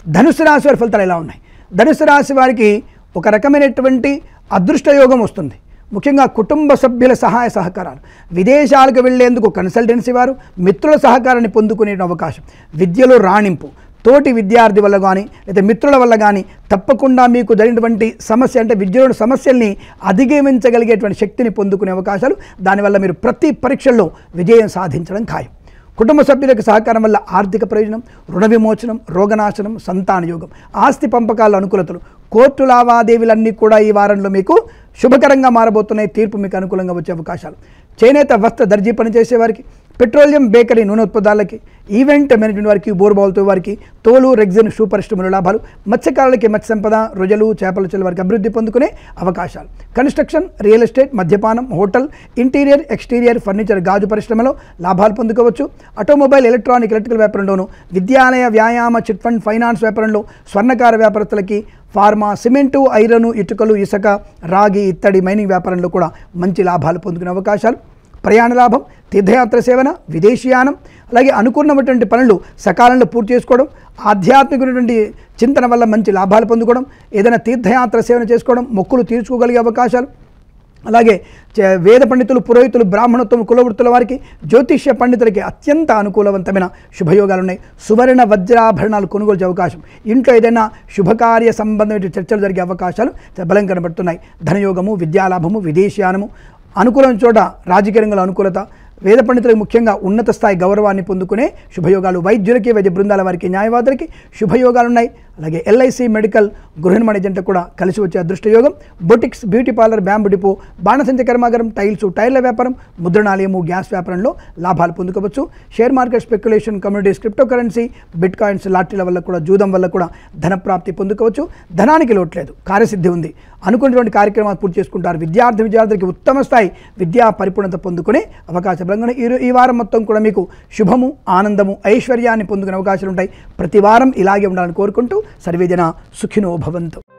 ధనుసు రాశి వారి ఫలితాలు ఎలా ఉన్నాయి ధనుసు రాశి వారికి ఒక రకమైనటువంటి అదృష్టయోగం వస్తుంది ముఖ్యంగా కుటుంబ సభ్యుల సహాయ సహకారాలు విదేశాలకు వెళ్లేందుకు కన్సల్టెన్సీ వారు మిత్రుల సహకారాన్ని పొందుకునే అవకాశం విద్యలో రాణింపు తోటి విద్యార్థి వల్ల కానీ లేదా మిత్రుల వల్ల కానీ తప్పకుండా మీకు జరిగినటువంటి సమస్య అంటే విద్యలోని సమస్యల్ని అధిగమించగలిగేటువంటి శక్తిని పొందుకునే అవకాశాలు దానివల్ల మీరు ప్రతి పరీక్షల్లో విజయం సాధించడం ఖాయం కుటుంబ సభ్యులకు సహకారం వల్ల ఆర్థిక ప్రయోజనం రుణ విమోచనం రోగనాశనం సంతాన యోగం ఆస్తి పంపకాల అనుకూలతలు కోర్టు లావాదేవీలన్నీ కూడా ఈ వారంలో మీకు శుభకరంగా మారబోతున్నాయి తీర్పు మీకు అనుకూలంగా వచ్చే అవకాశాలు చేనేత వస్త్ర దర్జీ పనిచేసే వారికి పెట్రోలియం బేకరీ నూనె ఉత్పత్తులకి ఈవెంట్ మేనేజ్మెంట్ వారికి బోర్బాల్తో వారికి తోలు రెగ్జిన్ షూ పరిశ్రమల లాభాలు మత్స్యకారులకి మత్స్య సంపద రొజలు చేపల చెల్లి వారికి అభివృద్ధి పొందుకునే అవకాశాలు కన్స్ట్రక్షన్ రియల్ ఎస్టేట్ మద్యపానం హోటల్ ఇంటీరియర్ ఎక్స్టీరియర్ ఫర్నిచర్ గాజు పరిశ్రమలో లాభాలు పొందుకోవచ్చు ఆటోమొబైల్ ఎలక్ట్రానిక్ ఎలక్ట్రికల్ వ్యాపారంలోను విద్యాలయ వ్యాయామ చిట్ ఫండ్ ఫైనాన్స్ వ్యాపారంలో స్వర్ణకార వ్యాపారస్తులకి ఫార్మా సిమెంటు ఐరను ఇటుకలు ఇసుక రాగి ఇత్తడి మైనింగ్ వ్యాపారంలో కూడా మంచి లాభాలు పొందుకునే అవకాశాలు ప్రయాణ లాభం తీర్థయాత్ర సేవన విదేశీయానం అలాగే అనుకున్నటువంటి పనులు సకాలంలో పూర్తి చేసుకోవడం ఆధ్యాత్మికమైనటువంటి చింతన వల్ల మంచి లాభాలు పొందుకోవడం ఏదైనా తీర్థయాత్ర సేవన చేసుకోవడం మొక్కులు తీర్చుకోగలిగే అవకాశాలు అలాగే చ- వేద పండితులు పురోహితులు బ్రాహ్మణత్వం కులవృత్తుల వారికి జ్యోతిష్య పండితులకి అత్యంత అనుకూలవంతమైన శుభయోగాలు ఉన్నాయి సువర్ణ వజ్రాభరణాలు కొనుగోలు చేసే అవకాశం ఇంట్లో ఏదైనా శుభకార్య సంబంధమైన చర్చలు జరిగే అవకాశాలు బలం కనబడుతున్నాయి ధనయోగము విద్యాలాభము విదేశీయానము అనుకూలమైన చోట రాజకీయ రంగంలో అనుకూలత వేద పండితులకు ముఖ్యంగా ఉన్నత స్థాయి గౌరవాన్ని పొందుకునే శుభయోగాలు వైద్యులకి వైద్య బృందాల వారికి న్యాయవాదులకి శుభయోగాలు ఉన్నాయి అలాగే ఎల్ఐసి మెడికల్ గృహ నిర్మాణ జంట కూడా కలిసి వచ్చే అదృష్టయోగం boutiques beauty parlour bamboo depot బాణసంచ కర్మాగారం టైల్స్ టైర్ల వ్యాపారం ముద్రణాలయము గ్యాస్ వ్యాపారంలో లాభాలు పొందుకోవచ్చు share market speculation communities crypto currency bitcoins లాటరీల వల్ల కూడా జూదం వల్ల కూడా ధన ప్రాప్తి పొందుకోవచ్చు ధనానికి లోట్లేదు కార్యసిద్ధి ఉంది అనుకున్నటువంటి కార్యక్రమాలు పూర్తి చేసుకుంటారు విద్యార్థి విద్యార్థులకి ఉత్తమ స్థాయి విద్యా పరిపూర్ణత పొందుకునే అవకాశం బలంగా ఈ ఈ వారం మొత్తం కూడా మీకు శుభము ఆనందము ఐశ్వర్యాన్ని పొందుకునే అవకాశాలు ఉంటాయి ప్రతి వారం ఇలాగే ఉండాలని కోరుకుంటూ సర్వేజన సుఖినో భవంతు